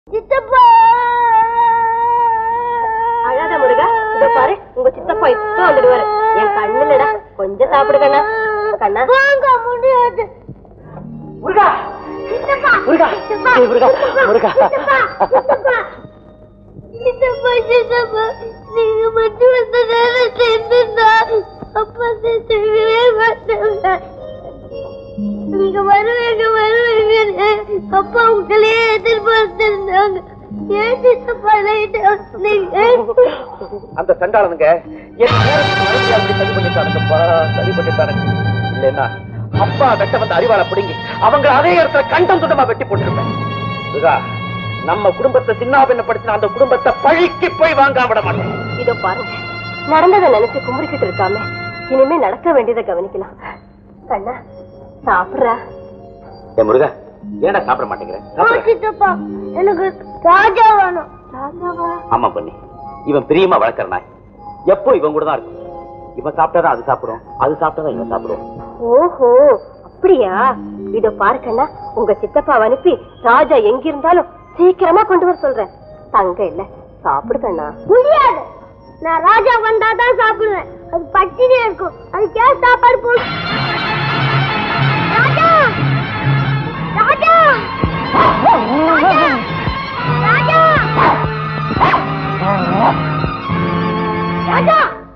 சித்தப்பா அழாத முருகா இதோ பாரு உங்க சித்தப்பா இப்போ வந்துடுவாரு என் கண்ணுலடா கொஞ்சம் சாப்பிடு கண்ணா கண்ணா வாங்க முடியாது முருகா சித்தப்பா முருகா சித்தப்பா ஏய், முருகா முருகா சித்தப்பா சித்தப்பா சித்தப்பா சித்தப்பா நீங்க மட்டும் வந்த நேரம் சேர்ந்துருந்தா அப்பா சேர்த்துக்கவே மாட்டாங்க நீங்க வருவீங்க வருவீங்க அப்பா உங்களையே எதிர்பார்த்திருந்தாங்க ஏன் சித்தப்பா லைட்டா வந்தீங்க அந்த சண்டாளனுங்க என் நேரத்துக்கு வயசு அப்படி சரி பண்ணிட்டானுங்கப்பா சரி பண்ணிட்டானுங்க இல்லைன்னா அப்பா வெட்ட வந்த அறிவாளை பிடுங்கி அவங்க அதே இடத்துல கண்டம் துண்டமா வெட்டி போட்டிருப்பேன் முருகா நம்ம குடும்பத்தை சின்னாபின்னப்படுத்தின அந்த குடும்பத்தை பழிக்கு போய் வாங்க விட மாட்டேன் இதோ பாருங்க நடந்ததை நினைச்சு கும்பிட்டுக்கிட்டு இருக்காம இனிமே நடக்க வேண்டியதை கவனிக்கலாம் கண்ணா சாப்பிடுறா ஏ முருகா ஏன்டா சாப்பிட மாட்டேங்கிறேன் சாப்பிடு. சித்தப்பா எனக்கு ராஜா வேணும் ராஜாவா ஆமா பண்ணி இவன் பிரியமா வளர்க்கற நாய் எப்போ இவன் கூட தான் இருக்கும் இவன் சாப்பிட்டாதான் அது சாப்பிடும் அது சாப்பிட்டாதான் இவன் சாப்பிடுவோம் ஓஹோ அப்படியா இதோ பாரு கண்ணா உங்க சித்தப்பாவை அனுப்பி ராஜா எங்க இருந்தாலும் சீக்கிரமா கொண்டு வர சொல்றேன் தங்க இல்ல சாப்பிடு கண்ணா முடியாது நான் ராஜா வந்தா தான் சாப்பிடுவேன் அது பட்டினியா இருக்கும் அதுக்கு ஏன் சாப்பாடு போடு ராஜா ராஜா ராஜா ராஜா ராஜா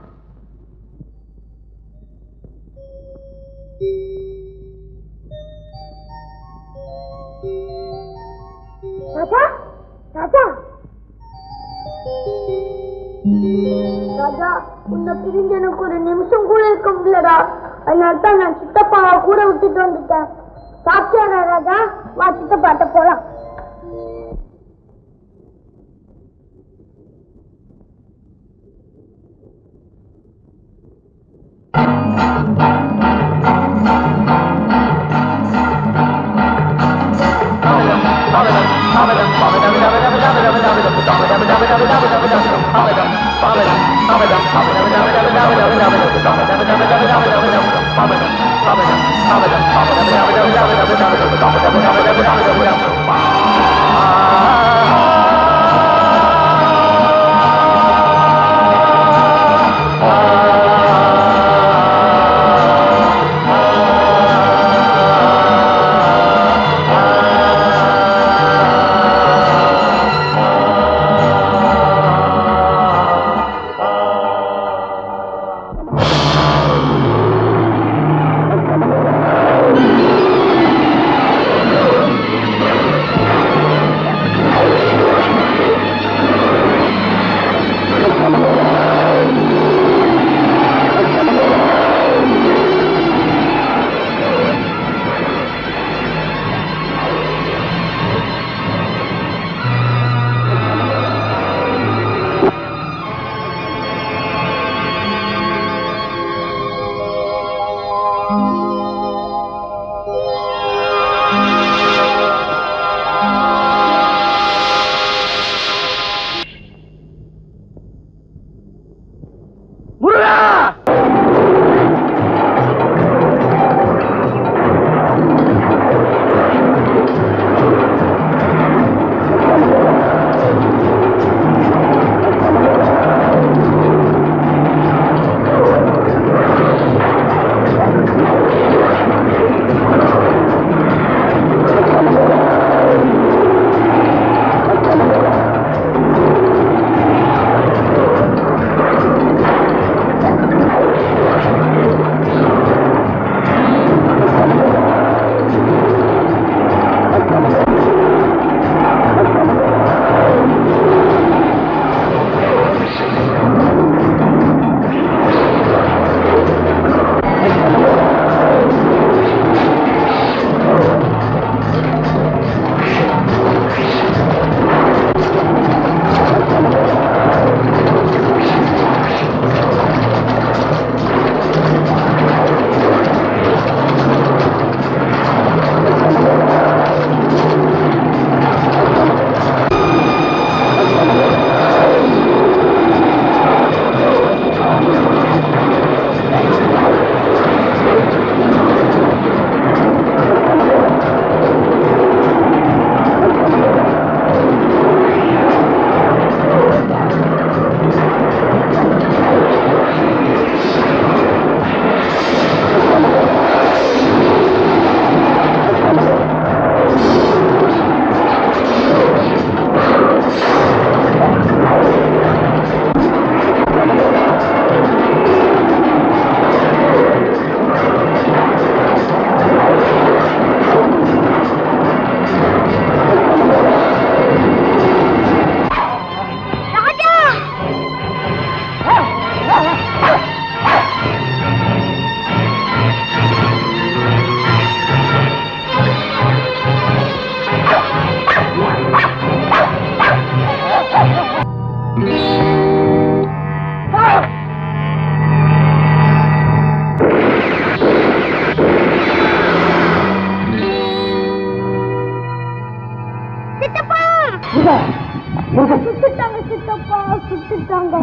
ராஜா ராஜா ராஜா உன்னை பிரிஞ்சு எனக்கு ஒரு நிமிஷம் கூட இருக்க முடியலடா அதனால தான் நான் சித்தப்பாவை கூட விட்டுட்டு வந்துட்டேன் சாப்பிட்டியாடா ராஜா வா சித்தப்பாட்ட போலாம் ராஜா சுட்டுட்டாங்க சித்தப்பா சுட்டுட்டாங்க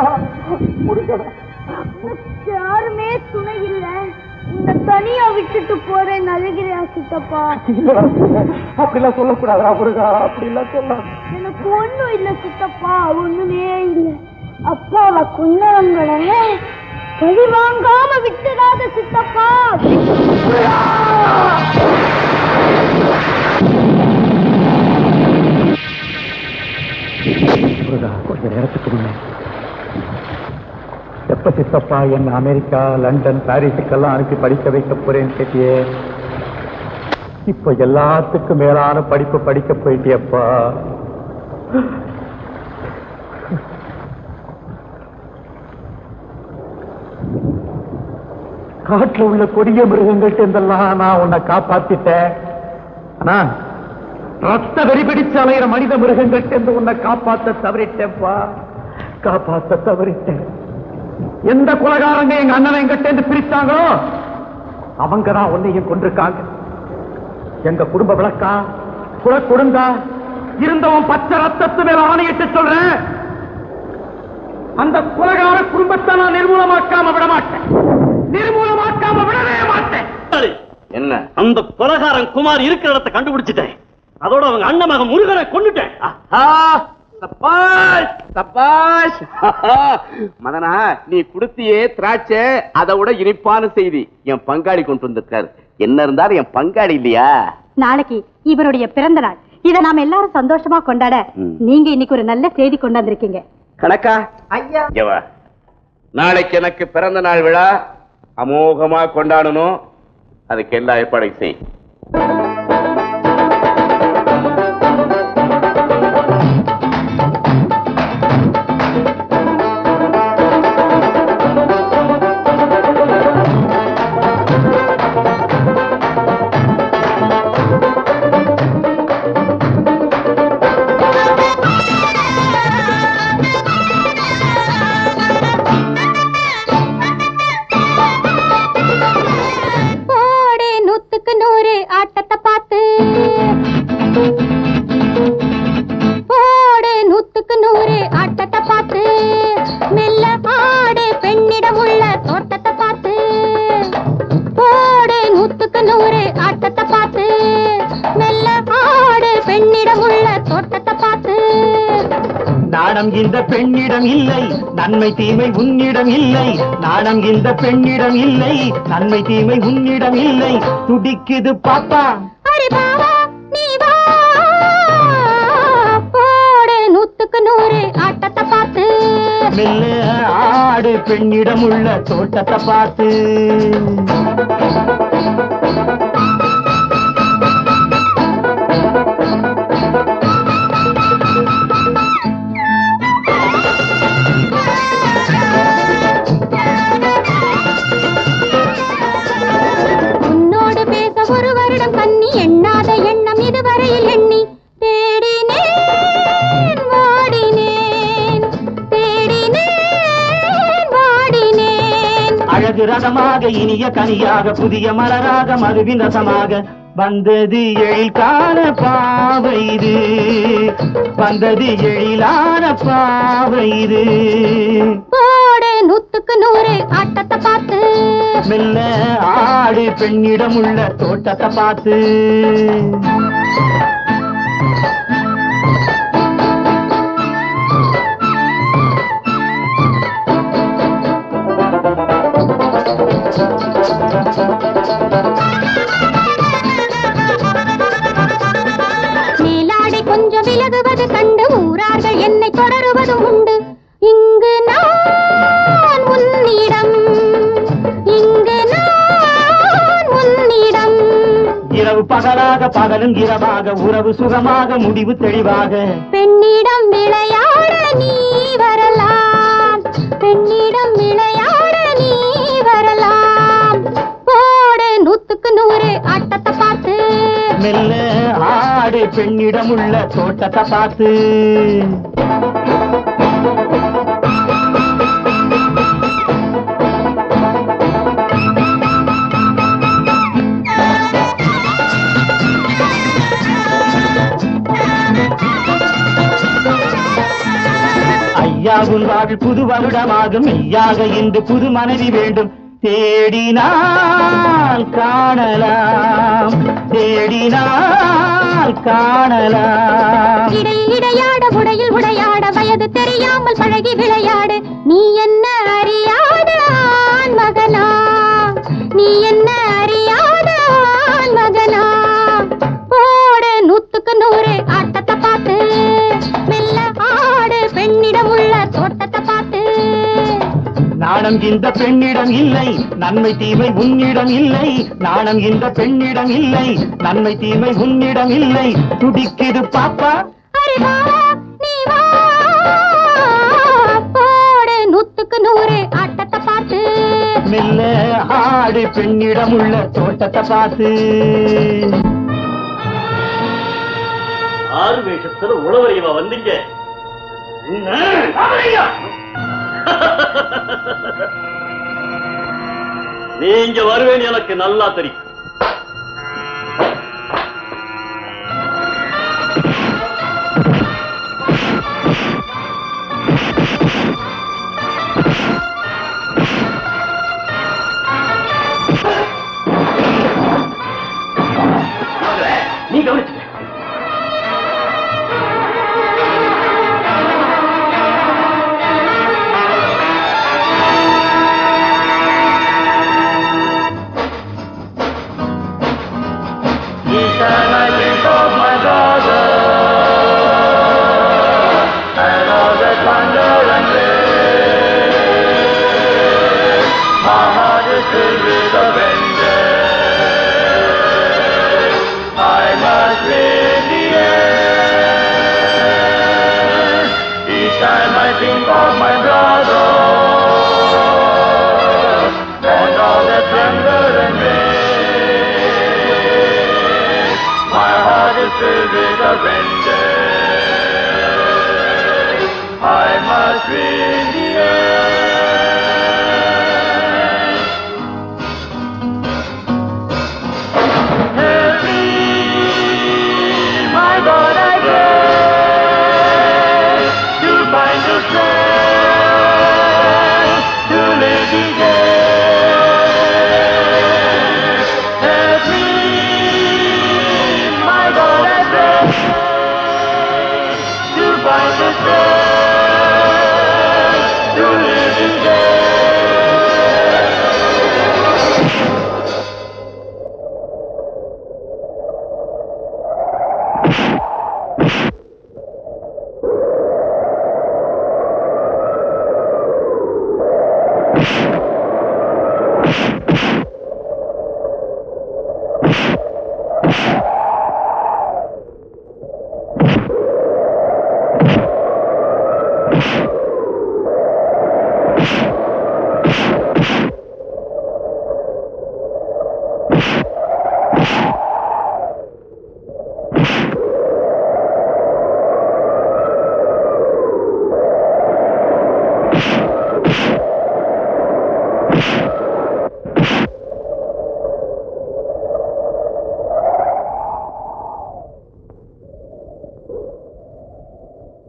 எனக்கு யாருமே துணை இல்ல இந்த தனியா விட்டுட்டு போறேன் அழுகிறியா சித்தப்பா அப்படிலாம் சொல்லக்கூடாதா முருகா அப்படிலாம் சொல்லாத எனக்கு ஒண்ணும் இல்ல சித்தப்பா ஒண்ணுமே இல்ல அப்பாவை கொன்னவங்கள பழி வாங்காம விட்டுடாத சித்தப்பா முருகா கொஞ்ச நேரத்துக்கு முன்னே எப்ப சித்தப்பா என்ன அமெரிக்கா லண்டன் பாரிஸுக்கெல்லாம் அனுப்பி படிக்க வைக்க போறேன்னு கேட்டியே இப்ப எல்லாத்துக்கும் மேலான படிப்பு படிக்க போயிட்டியப்பா காட்டுல உள்ள கொடிய மிருகங்கள்ட்ட இருந்தெல்லாம் நான் உன்னை காப்பாத்திட்டேன் ஆனா ரத்த வெறி பிடிச்சு அலையிற மனித மிருகங்கள்ட்ட இருந்து உன்னை காப்பாத்த தவறிட்டேன்ப்பா காப்பாத்த தவறிட்டேன் எந்த குலகாரங்க எங்க அண்ணனை எங்கிட்ட இருந்து பிரிச்சாங்களோ அவங்க தான் உன்னையும் கொண்டிருக்காங்க எங்க குடும்ப விளக்கா குல கொடுங்கா இருந்தவன் பச்சை ரத்தத்து மேல ஆணையிட்டு சொல்றேன் அந்த குலகார குடும்பத்தை நான் நிர்மூலமாக்காம விட மாட்டேன் நிர்மூலமாக்காம விடவே மாட்டேன் என்ன அந்த கொலகாரன் குமார் இருக்கிற இடத்தை கண்டுபிடிச்சிட்டேன் அதோட அவங்க அண்ணன் மகன் முருகனை கொண்டுட்டேன் தப்பாஷ் தப்பாஷ் மதனா நீ குடுத்தியே திராட்சை அதை விட இனிப்பான செய்தி என் பங்காளி கொண்டு வந்திருக்காரு என்ன இருந்தாலும் என் பங்காளி இல்லையா நாளைக்கு இவருடைய பிறந்த நாள் இத நாம எல்லாரும் சந்தோஷமா கொண்டாட ம். நீங்க இன்னைக்கு ஒரு நல்ல செய்தி கொண்டு வந்திருக்கீங்க கணக்கா ஐயா வா நாளைக்கு எனக்கு பிறந்த நாள் விழா அமோகமா கொண்டாடணும் அதுக்கு எல்லா ஏற்பாடையும் செய் போடே நூத்துக்கு நூறு ஆட்டத்தை பார்த்து போடே நூத்துக்கு நூறு ஆட்டத்தை பார்த்து மெல்ல ஆடு பெண்ணிடம் உள்ள தோட்டத்தை பார்த்து போடே நூத்துக்கு நூறு ஆட்டத்தை பார்த்து மெல்ல ஆடு பெண்ணிடம் உள்ள தோட்டத்தை பார்த்து நாணம் இந்த பெண்ணிடம் இல்லை நன்மை தீமை உன்னிடம் இல்லை நாணம் இந்த பெண்ணிடம் இல்லை நன்மை தீமை உன்னிடம் இல்லை துடிக்குது பாப்பா அரே பாவா நீ வா போடு நூத்துக்கு நூறு ஆட்டத்தை பார்த்து மெல்ல ஆடு பெண்ணிடம் உள்ள தோட்டத்தை பார்த்து உன்னோடு பேச ஒரு வருடம் கண்ணி எண்ணாத எண்ணம் இதுவரையில் எண்ணி தேடினேன் வாடினேன் தேடினேன் வாடினேன் அழகு ரதமாக இனிய கனியாக புதிய மலராக மறுவின் ரசமாக வந்தது எழில் காண பாவை இது வந்தது எழிலான பாவை இது போடு நூத்துக்கு நூறு ஆட்டத்தை பார்த்து மெல்ல ஆடு பெண்ணிடம் உள்ள தோட்டத்தை பார்த்து மேலாடை கொஞ்சம் விலகுவது கண்டு ஊரார்கள் என்னை தொடருவதும் உண்டு இங்கு நான் உன்னிடம் இங்கு நான் உன்னிடம் இரவு பகலாக பகலும் இரவாக உறவு சுகமாக முடிவு தெளிவாக பெண்ணிடம் விளையாட நீ வரலாம் பெண்ணிடம் விளையாட நீ வரலாம் போடு நூத்துக்கு நூறு ஆட்டத்தை பார்த்து மெல்ல ஆடு பெண்ணிடம் உள்ள தோட்டத்தை பார்த்து ஐயா உன் வாழ் புது வருடமாகும் மெய்யாக இன்று புது மனைவி வேண்டும் தேடினால் காணலாம் தேடினால் காணலாம் இடை இடையாட உடையில் உடையாட வயது தெரியாமல் பழகி விளையாடு நீ என்ன அறியாத ஆண் மகனா நீ என்ன அறியாத ஆண் மகனா போடு நூத்துக்கு நூறு ஆட்டத்தை பார்த்து மெல்ல ஆடு பெண்ணிடம் உள்ள தோட்டத்தை பார்த்து நாணம் இந்த பெண்ணிடம் இல்லை நன்மை தீமை உன்னிடம் இல்லை நாணம் இந்த பெண்ணிடம் இல்லை நன்மை தீமை உன்னிடம் இல்லை துடிக்குது பாப்பா அரே வா, நீ வா. போடு நூத்துக்கு நூறு ஆட்டத்தை பார்த்து மெல்ல ஆடு பெண்ணிடம் உள்ள தோட்டத்தை பார்த்து ஆறு வேஷத்துல உழவரையவா வந்தீங்க நீங்க வருவேன் எனக்கு நல்லா தெரியும் நீ கவனிச்சு To live in day.